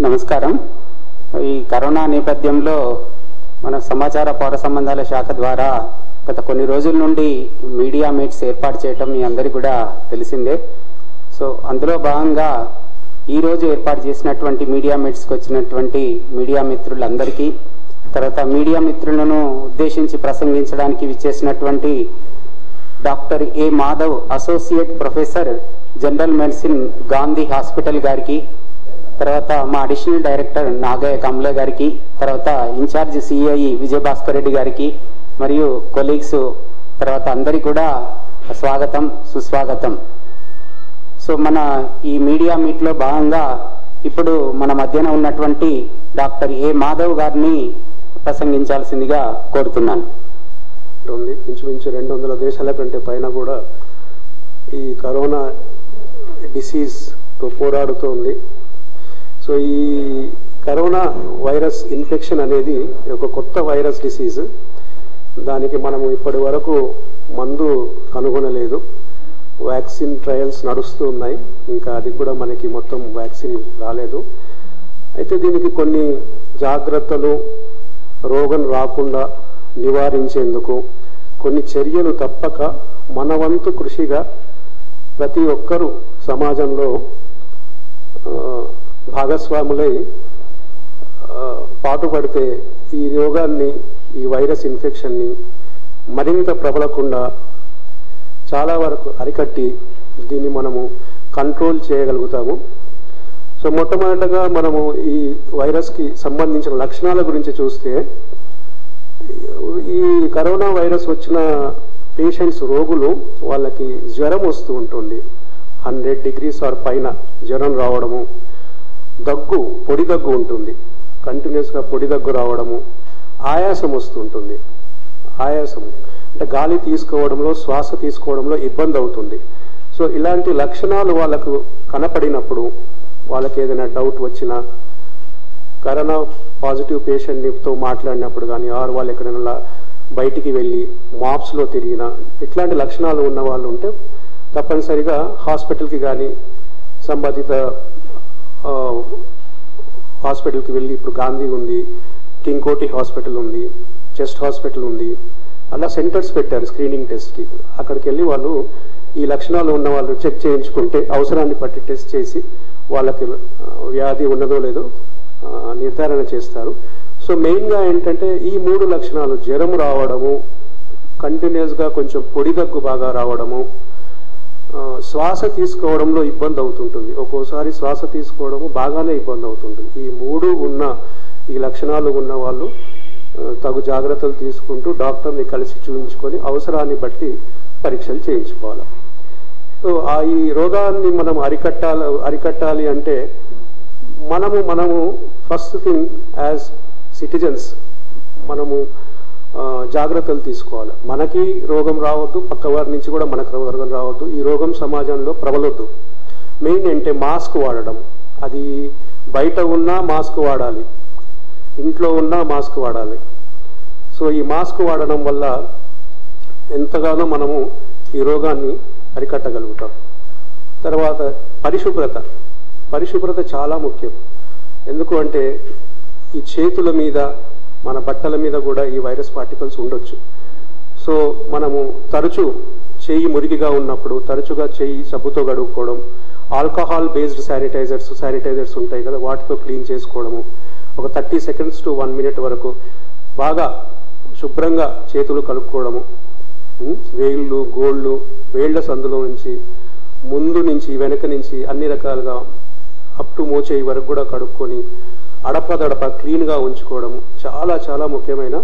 నమస్కారం ఈ కరోనా నేపథ్యంలో మన సమాచార పౌర సంబంధాల శాఖ ద్వారా గత కొన్ని రోజుల నుండి మీడియా మీట్స్ ఏర్పాటు చేయటం మీ అందరికీ కూడా తెలిసిందే సో అందులో భాగంగా ఈరోజు ఏర్పాటు చేసినటువంటి మీడియా మీట్స్కి వచ్చినటువంటి మీడియా మిత్రులందరికీ తర్వాత మీడియా మిత్రులను ఉద్దేశించి ప్రసంగించడానికి విచ్చేసినటువంటి doctor A Madhav associate professor general medicine Gandhi hospital గారికి తర్వాత మా అడిషనల్ డైరెక్టర్ నాగయ్య కమల గారికి తర్వాత ఇన్ఛార్జ్ సిఐ విజయభాస్కర్ రెడ్డి గారికి మరియు కొలీగ్స్ తర్వాత అందరికీ కూడా స్వాగతం సుస్వాగతం సో మన ఈ మీడియా మీట్లో భాగంగా ఇప్పుడు మన మధ్యన ఉన్నటువంటి డాక్టర్ ఏ మాధవ్ గారిని ప్రసంగించాల్సిందిగా కోరుతున్నాను ఉంది ఇంచుమించు రెండు వందల దేశాల కంటే పైన కూడా ఈ కరోనా డిసీజ్తో పోరాడుతూ ఉంది సో ఈ కరోనా వైరస్ ఇన్ఫెక్షన్ అనేది ఒక కొత్త వైరస్ డిసీజ్ దానికి మనము ఇప్పటి వరకు మందు కనుగొనలేదు వ్యాక్సిన్ ట్రయల్స్ నడుస్తూ ఉన్నాయి ఇంకా అది కూడా మనకి మొత్తం వ్యాక్సిన్ రాలేదు అయితే దీనికి కొన్ని జాగ్రత్తలు రోగం రాకుండా నివారించేందుకు కొన్ని చర్యలు తప్పక మన వంతు కృషిగా ప్రతి ఒక్కరూ సమాజంలో ఆ, భాగస్వాములై ఆ, పాటుపడితే ఈ రోగాన్ని ఈ వైరస్ ఇన్ఫెక్షన్ని మరింత ప్రబలకుండా చాలా వరకు అరికట్టి దీన్ని మనము కంట్రోల్ చేయగలుగుతాము సో మొట్టమొదటగా మనము ఈ వైరస్కి సంబంధించిన లక్షణాల గురించి చూస్తే ఈ కరోనా వైరస్ వచ్చిన పేషెంట్స్ రోగులు వాళ్ళకి జ్వరం వస్తూ ఉంటుంది హండ్రెడ్ డిగ్రీస్ ఆర్ పైన జ్వరం రావడము దగ్గు పొడి దగ్గు ఉంటుంది కంటిన్యూస్గా పొడి దగ్గు రావడము ఆయాసం వస్తుంటుంది ఆయాసం అంటే గాలి తీసుకోవడంలో శ్వాస తీసుకోవడంలో ఇబ్బంది అవుతుంది సో ఇలాంటి లక్షణాలు వాళ్ళకు కనపడినప్పుడు వాళ్ళకి ఏదైనా డౌట్ వచ్చినా కరోనా పాజిటివ్ పేషెంట్తో మాట్లాడినప్పుడు కానీ ఆరు వాళ్ళు ఎక్కడైనా బయటికి వెళ్ళి మాప్స్లో తిరిగినా ఇట్లాంటి లక్షణాలు ఉన్న వాళ్ళు ఉంటే తప్పనిసరిగా హాస్పిటల్కి కానీ సంబంధిత ఆ, హాస్పిటల్కి వెళ్ళి ఇప్పుడు గాంధీ ఉంది కింగ్ కోటి హాస్పిటల్ ఉంది చెస్ట్ హాస్పిటల్ ఉంది అలా సెంటర్స్ పెట్టారు స్క్రీనింగ్ టెస్ట్కి అక్కడికి వెళ్ళి వాళ్ళు ఈ లక్షణాలు ఉన్న వాళ్ళు చెక్ చేయించుకుంటే అవసరాన్ని బట్టి టెస్ట్ చేసి వాళ్ళకి ఆ, వ్యాధి ఉన్నదో లేదో ఆ, నిర్ధారణ చేస్తారు సో మెయిన్గా ఏంటంటే ఈ మూడు లక్షణాలు జ్వరం రావడము కంటిన్యూస్గా కొంచెం పొడి దగ్గు బాగా రావడము ఆ, శ్వాస తీసుకోవడంలో ఇబ్బంది అవుతుంటుంది ఒక్కోసారి శ్వాస తీసుకోవడము బాగానే ఇబ్బంది అవుతుంటుంది ఈ మూడు ఉన్న ఈ లక్షణాలు ఉన్న వాళ్ళు ఆ, తగు జాగ్రత్తలు తీసుకుంటూ డాక్టర్ని కలిసి చూపించుకొని అవసరాన్ని బట్టి పరీక్షలు చేయించుకోవాలి సో ఆ ఈ రోగాన్ని మనం అరికట్టాలి అరికట్టాలి అంటే మనము మనము ఫస్ట్ థింగ్ యాజ్ సిటిజన్స్ మనము ఆ, జాగ్రత్తలు తీసుకోవాలి మనకి రోగం రావద్దు పక్క వారి నుంచి కూడా మనకు రోగం రావద్దు ఈ రోగం సమాజంలో ప్రబలొద్దు మెయిన్ అంటే మాస్క్ వాడడం అది బయట ఉన్నా మాస్క్ వాడాలి ఇంట్లో ఉన్నా మాస్క్ వాడాలి సో ఈ మాస్క్ వాడడం వల్ల ఎంతగానో మనము ఈ రోగాన్ని అరికట్టగలుగుతాం తర్వాత పరిశుభ్రత పరిశుభ్రత చాలా ముఖ్యం ఎందుకు అంటే ఈ చేతుల మీద మన బట్టల మీద కూడా ఈ వైరస్ పార్టికల్స్ ఉండొచ్చు సో మనము తరచూ చేయి మురికిగా ఉన్నప్పుడు తరచుగా చేయి సబ్బుతో గడుపుకోవడం ఆల్కహాల్ బేస్డ్ శానిటైజర్స్ శానిటైజర్స్ ఉంటాయి కదా వాటితో క్లీన్ చేసుకోవడము ఒక thirty seconds to one minute వరకు బాగా శుభ్రంగా చేతులు కలుపుకోవడము ఉమ్, వేళ్ళు గోళ్ళు వేళ్ల సందులో నుంచి ముందు నుంచి వెనక నుంచి అన్ని రకాలుగా అప్ టు మోచేయి వరకు కూడా కడుక్కొని అడపదడప క్లీన్గా ఉంచుకోవడం చాలా చాలా ముఖ్యమైన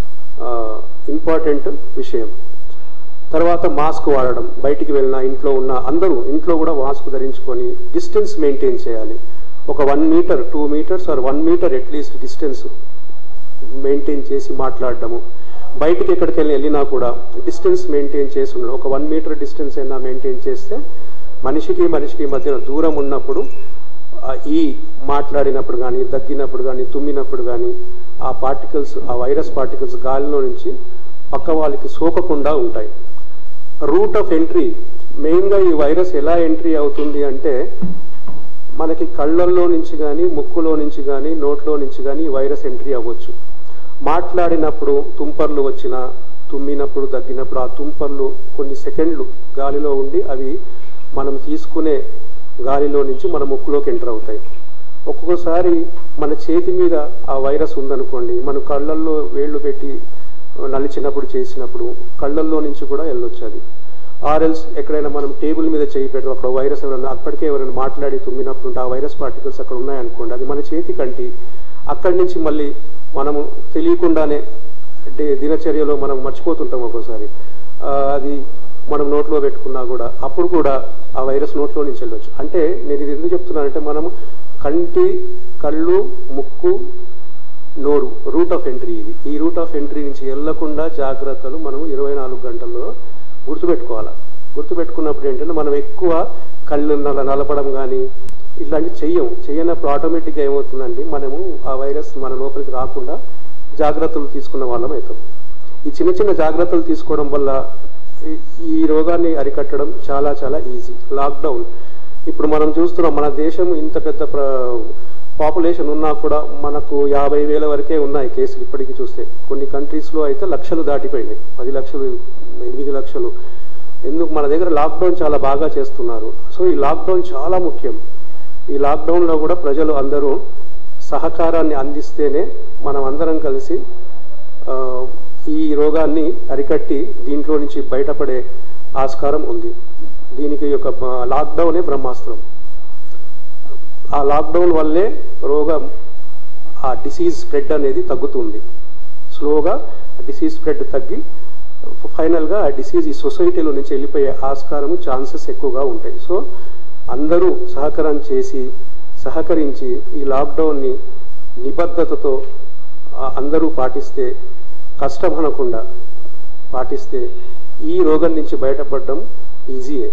ఇంపార్టెంట్ విషయం తర్వాత మాస్క్ వాడడం బయటికి వెళ్ళినా ఇంట్లో ఉన్న అందరూ ఇంట్లో కూడా మాస్క్ ధరించుకొని డిస్టెన్స్ మెయింటైన్ చేయాలి ఒక one meter two meters or one meter at least distance maintain చేసి మాట్లాడడము బయటికి ఎక్కడికి వెళ్ళి వెళ్ళినా కూడా డిస్టెన్స్ మెయింటైన్ చేసి ఉండడం ఒక వన్ మీటర్ డిస్టెన్స్ అయినా మెయింటైన్ చేస్తే మనిషికి మనిషికి మధ్యన దూరం ఉన్నప్పుడు ఆ ఈ మాట్లాడినప్పుడు కానీ దగ్గినప్పుడు కానీ తుమ్మినప్పుడు కానీ ఆ పార్టికల్స్ ఆ వైరస్ పార్టికల్స్ గాలిలో నుంచి పక్క వాళ్ళకి సోకకుండా ఉంటాయి రూట్ ఆఫ్ ఎంట్రీ మెయిన్గా ఈ వైరస్ ఎలా ఎంట్రీ అవుతుంది అంటే మనకి కళ్ళల్లో నుంచి కానీ ముక్కులో నుంచి కానీ నోట్లో నుంచి కానీ ఈ వైరస్ ఎంట్రీ అవ్వచ్చు మాట్లాడినప్పుడు తుంపర్లు వచ్చినా తుమ్మినప్పుడు దగ్గినప్పుడు ఆ తుంపర్లు కొన్ని సెకండ్లు గాలిలో ఉండి అవి మనం తీసుకునే గాలిలో నుంచి మన ముక్కులోకి ఎంటర్ అవుతాయి ఒక్కొక్కసారి మన చేతి మీద ఆ వైరస్ ఉందనుకోండి మన కళ్ళల్లో వేళ్ళు పెట్టి నలిచినప్పుడు చేసినప్పుడు కళ్ళల్లో నుంచి కూడా వెళ్ళొచ్చు అది ఆర్ఎల్స్ ఎక్కడైనా మనం టేబుల్ మీద చేయి పెడతాం అక్కడ వైరస్ ఎవరైనా అప్పటికే ఎవరైనా మాట్లాడి తుమ్మినప్పుడు ఉంటే ఆ వైరస్ పార్టికల్స్ అక్కడ ఉన్నాయనుకోండి అది మన చేతి కంటి అక్కడి నుంచి మళ్ళీ మనము తెలియకుండానే డే దినచర్యలో మనం మర్చిపోతుంటాం ఒక్కోసారి ఆ, అది మనం నోట్లో పెట్టుకున్నా కూడా అప్పుడు కూడా ఆ వైరస్ నోట్లో నుంచి వెళ్ళొచ్చు అంటే నేను ఇది ఎందుకు చెప్తున్నానంటే మనము కంటి కళ్ళు ముక్కు నోరు రూట్ ఆఫ్ ఎంట్రీ ఇది ఈ రూట్ ఆఫ్ ఎంట్రీ నుంచి వెళ్ళకుండా జాగ్రత్తలు మనం ఇరవై నాలుగు గంటల్లో గుర్తుపెట్టుకోవాలి గుర్తుపెట్టుకున్నప్పుడు ఏంటంటే మనం ఎక్కువ కళ్ళు నల నలపడం కానీ ఇట్లాంటి చెయ్యం చెయ్యనప్పుడు ఆటోమేటిక్గా ఏమవుతుందండి మనము ఆ వైరస్ మన లోపలికి రాకుండా జాగ్రత్తలు తీసుకున్న వాళ్ళం అవుతాం ఈ చిన్న చిన్న జాగ్రత్తలు తీసుకోవడం వల్ల ఈ- ఈ రోగాన్ని అరికట్టడం చాలా చాలా ఈజీ లాక్డౌన్ ఇప్పుడు మనం చూస్తున్నాం మన దేశం ఇంత పెద్ద పాపులేషన్ ఉన్నా కూడా మనకు యాభై వేల వరకే ఉన్నాయి కేసులు ఇప్పటికీ చూస్తే కొన్ని కంట్రీస్లో అయితే లక్షలు దాటిపోయినాయి పది లక్షలు ఎనిమిది లక్షలు ఎందుకు మన దగ్గర లాక్డౌన్ చాలా బాగా చేస్తున్నారు సో ఈ లాక్డౌన్ చాలా ముఖ్యం ఈ లాక్డౌన్లో కూడా ప్రజలు అందరూ సహకారాన్ని అందిస్తేనే మనం అందరం కలిసి ఆ, ఈ రోగాన్ని అరికట్టి దీంట్లో నుంచి బయటపడే ఆస్కారం ఉంది దీనికి ఒక బ- లాక్డౌనే బ్రహ్మాస్త్రం ఆ లాక్డౌన్ వల్లే రోగం ఆ డిసీజ్ స్ప్రెడ్ అనేది తగ్గుతుంది స్లోగా డిసీజ్ స్ప్రెడ్ తగ్గి ఫైనల్గా ఆ డిసీజ్ ఈ సొసైటీలో నుంచి వెళ్ళిపోయే ఆస్కారం ఛాన్సెస్ ఎక్కువగా ఉంటాయి సో అందరూ సహకారం చేసి సహకరించి ఈ లాక్డౌన్ని నిబద్ధతతో ఆ, అందరూ పాటిస్తే కష్టం అనకుండా పాటిస్తే ఈ రోగం నుంచి బయటపడడం ఈజీయే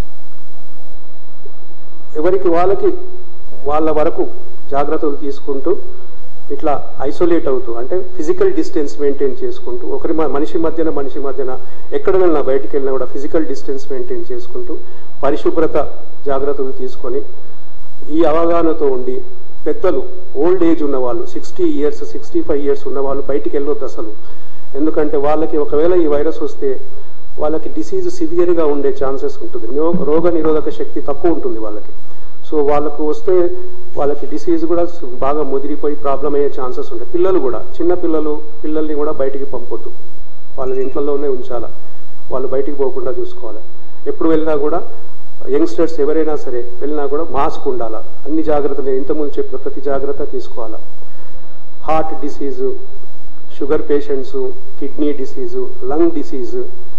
ఎవరికి వాళ్ళకి వాళ్ళ వరకు జాగ్రత్తలు తీసుకుంటూ ఇట్లా ఐసోలేట్ అవుతూ అంటే ఫిజికల్ డిస్టెన్స్ మెయింటైన్ చేసుకుంటూ ఒకరి మ- మనిషి మధ్యన మనిషి మధ్యన ఎక్కడ వెళ్ళినా బయటికి వెళ్ళినా కూడా ఫిజికల్ డిస్టెన్స్ మెయింటైన్ చేసుకుంటూ పరిశుభ్రత జాగ్రత్తలు తీసుకొని ఈ అవగాహనతో ఉండి పెద్దలు ఓల్డ్ ఏజ్ ఉన్న వాళ్ళు sixty years sixty five years ఉన్న వాళ్ళు బయటికి వెళ్ళొద్దు అసలు ఎందుకంటే వాళ్ళకి ఒకవేళ ఈ వైరస్ వస్తే వాళ్ళకి డిసీజ్ సివియర్గా ఉండే ఛాన్సెస్ ఉంటుంది నో- రోగ నిరోధక శక్తి తక్కువ ఉంటుంది వాళ్ళకి సో వాళ్ళకు వస్తే వాళ్ళకి డిసీజ్ కూడా సు- బాగా ముదిరిపోయి ప్రాబ్లం అయ్యే ఛాన్సెస్ ఉంటాయి పిల్లలు కూడా చిన్న పిల్లలు పిల్లల్ని కూడా బయటికి పంపొద్దు వాళ్ళని ఇంట్లోనే ఉంచాలా వాళ్ళు బయటికి పోకుండా చూసుకోవాలి ఎప్పుడు వెళ్ళినా కూడా యంగ్స్టర్స్ ఎవరైనా సరే వెళ్ళినా కూడా మాస్క్ ఉండాలా అన్ని జాగ్రత్తలు నేను ఇంతకుముందు చెప్పిన ప్రతి జాగ్రత్త తీసుకోవాలా heart disease sugar patients kidney disease lung disease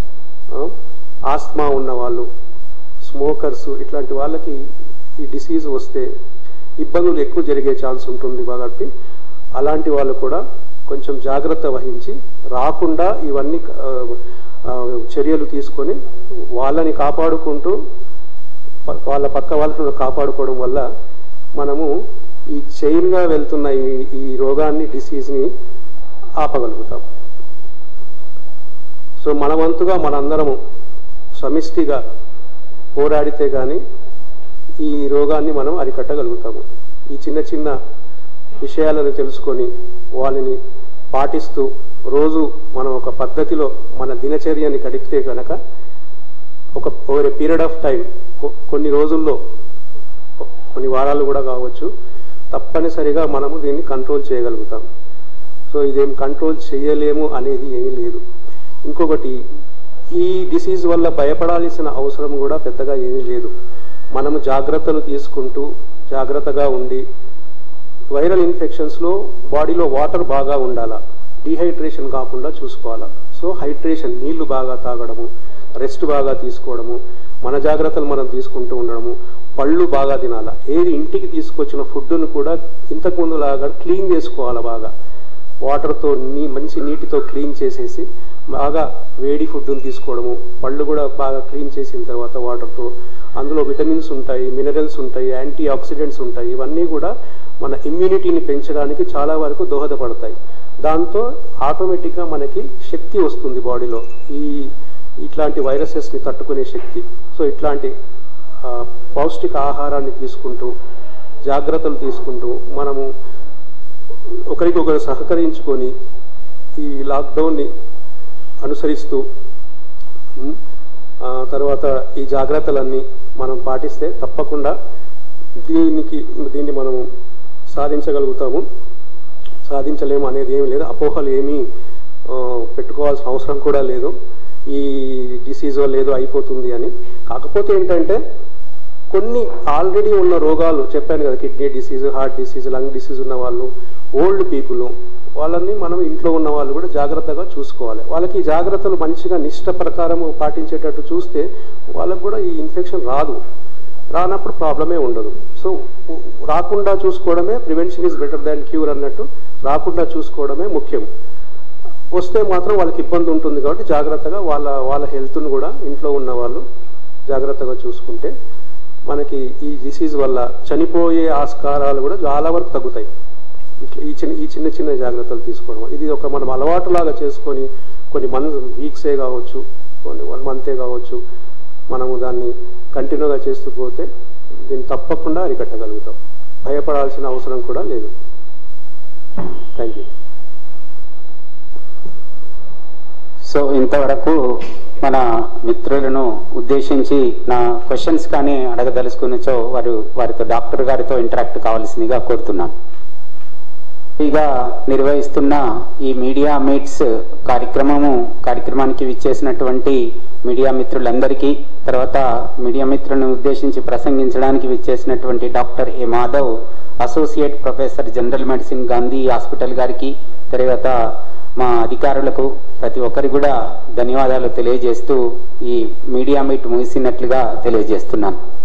asthma ఉన్న వాళ్ళు స్మోకర్స్ ఇట్లాంటి వాళ్ళకి ఈ డిసీజ్ వస్తే ఇబ్బందులు ఎక్కువ జరిగే ఛాన్స్ ఉంటుంది కాబట్టి అలాంటి వాళ్ళు కూడా కొంచెం జాగ్రత్త వహించి రాకుండా ఇవన్నీ ఆ, ఆ, చర్యలు తీసుకొని వాళ్ళని కాపాడుకుంటూ ప- వాళ్ళ పక్క వాళ్ళను కాపాడుకోవడం వల్ల మనము ఈ చైన్గా వెళ్తున్న ఈ ఈ రోగాన్ని డిసీజ్ని ఆపగలుగుతాం సో మన వంతుగా మనందరము సమిష్టిగా పోరాడితే కానీ ఈ రోగాన్ని మనం అరికట్టగలుగుతాము ఈ చిన్న చిన్న విషయాలను తెలుసుకొని వాళ్ళని పాటిస్తూ రోజు మనం ఒక పద్ధతిలో మన దినచర్యని గడిపితే కనుక ఒక over a period of time కొన్ని రోజుల్లో కొన్ని వారాలు కూడా కావచ్చు తప్పనిసరిగా మనము దీన్ని కంట్రోల్ చేయగలుగుతాం సో ఇదేం కంట్రోల్ చేయలేము అనేది ఏమీ లేదు ఇంకొకటి ఈ డిసీజ్ వల్ల భయపడాల్సిన అవసరం కూడా పెద్దగా ఏమీ లేదు మనము జాగ్రత్తలు తీసుకుంటూ జాగ్రత్తగా ఉండి వైరల్ ఇన్ఫెక్షన్స్లో బాడీలో వాటర్ బాగా ఉండాలా డీహైడ్రేషన్ కాకుండా చూసుకోవాలా సో హైడ్రేషన్ నీళ్లు బాగా తాగడము రెస్ట్ బాగా తీసుకోవడము మన జాగ్రత్తలు మనం తీసుకుంటూ ఉండడము పళ్ళు బాగా తినాలా ఏది ఇంటికి తీసుకొచ్చిన ఫుడ్ను కూడా ఇంతకుముందు లాగా క్లీన్ చేసుకోవాలా బాగా వాటర్తో నీ మంచి నీటితో క్లీన్ చేసేసి బాగా వేడి ఫుడ్ని తీసుకోవడము పళ్ళు కూడా బాగా క్లీన్ చేసిన తర్వాత వాటర్తో అందులో విటమిన్స్ ఉంటాయి మినరల్స్ ఉంటాయి యాంటీ ఆక్సిడెంట్స్ ఉంటాయి ఇవన్నీ కూడా మన ఇమ్యూనిటీని పెంచడానికి చాలా వరకు దోహదపడతాయి దాంతో ఆటోమేటిక్గా మనకి శక్తి వస్తుంది బాడీలో ఈ ఇట్లాంటి వైరసెస్ని తట్టుకునే శక్తి సో ఇట్లాంటి ఆ, పౌష్టిక ఆహారాన్ని తీసుకుంటూ జాగ్రత్తలు తీసుకుంటూ మనము ఒకరికొకరు సహకరించుకొని ఈ లాక్డౌన్ని అనుసరిస్తూ ఉమ్, ఆ తర్వాత ఈ జాగ్రత్తలన్నీ మనం పాటిస్తే తప్పకుండా దీనికి దీన్ని మనము సాధించగలుగుతాము సాధించలేము అనేది ఏమీ లేదు అపోహలు ఏమీ ఆ, పెట్టుకోవాల్సిన అవసరం కూడా లేదు ఈ డిసీజ్ వల్ల ఏదో అయిపోతుంది అని కాకపోతే ఏంటంటే కొన్ని ఆల్రెడీ ఉన్న రోగాలు చెప్పాను కదా kidney disease heart disease lung disease ఉన్న వాళ్ళు ఓల్డ్ పీపుల్ వాళ్ళని మనం ఇంట్లో ఉన్న వాళ్ళు కూడా జాగ్రత్తగా చూసుకోవాలి వాళ్ళకి ఈ జాగ్రత్తలు మంచిగా నిష్ట ప్రకారం పాటించేటట్టు చూస్తే వాళ్ళకు కూడా ఈ ఇన్ఫెక్షన్ రాదు రానప్పుడు ప్రాబ్లమే ఉండదు సో ఉ- రాకుండా చూసుకోవడమే prevention is better than cure అన్నట్టు రాకుండా చూసుకోవడమే ముఖ్యం వస్తే మాత్రం వాళ్ళకి ఇబ్బంది ఉంటుంది కాబట్టి జాగ్రత్తగా వాళ్ళ వాళ్ళ హెల్త్ను కూడా ఇంట్లో ఉన్న వాళ్ళు జాగ్రత్తగా చూసుకుంటే మనకి ఈ డిసీజ్ వల్ల చనిపోయే ఆస్కారాలు కూడా చాలా వరకు తగ్గుతాయి ఇట్లా ఈ చిన్న ఈ చిన్న చిన్న జాగ్రత్తలు తీసుకోవడం ఇది ఒక మనం అలవాటులాగా చేసుకొని కొన్ని మన్ వీక్సే కావచ్చు కొన్ని వన్ మంతే కావచ్చు మనము దాన్ని కంటిన్యూగా చేస్తూ పోతే దీన్ని తప్పకుండా అరికట్టగలుగుతాం భయపడాల్సిన అవసరం కూడా లేదు థ్యాంక్ యూ సో ఇంతవరకు మన మిత్రులను ఉద్దేశించి నా క్వశ్చన్స్ కానీ అడగదలుచుకున్నచో వారు వారితో డాక్టర్ గారితో ఇంటరాక్ట్ కావాల్సిందిగా కోరుతున్నాను ఇక నిర్వహిస్తున్న ఈ మీడియా మీట్స్ కార్యక్రమము కార్యక్రమానికి విచ్చేసినటువంటి మీడియా మిత్రులందరికీ తర్వాత మీడియా మిత్రులను ఉద్దేశించి ప్రసంగించడానికి విచ్చేసినటువంటి doctor A Madhav associate professor general medicine Gandhi hospital గారికి తర్వాత మా అధికారులకు ప్రతి ఒక్కరికి కూడా ధన్యవాదాలు తెలియజేస్తూ ఈ మీడియా మీట్ ముగిసినట్లుగా తెలియజేస్తున్నాను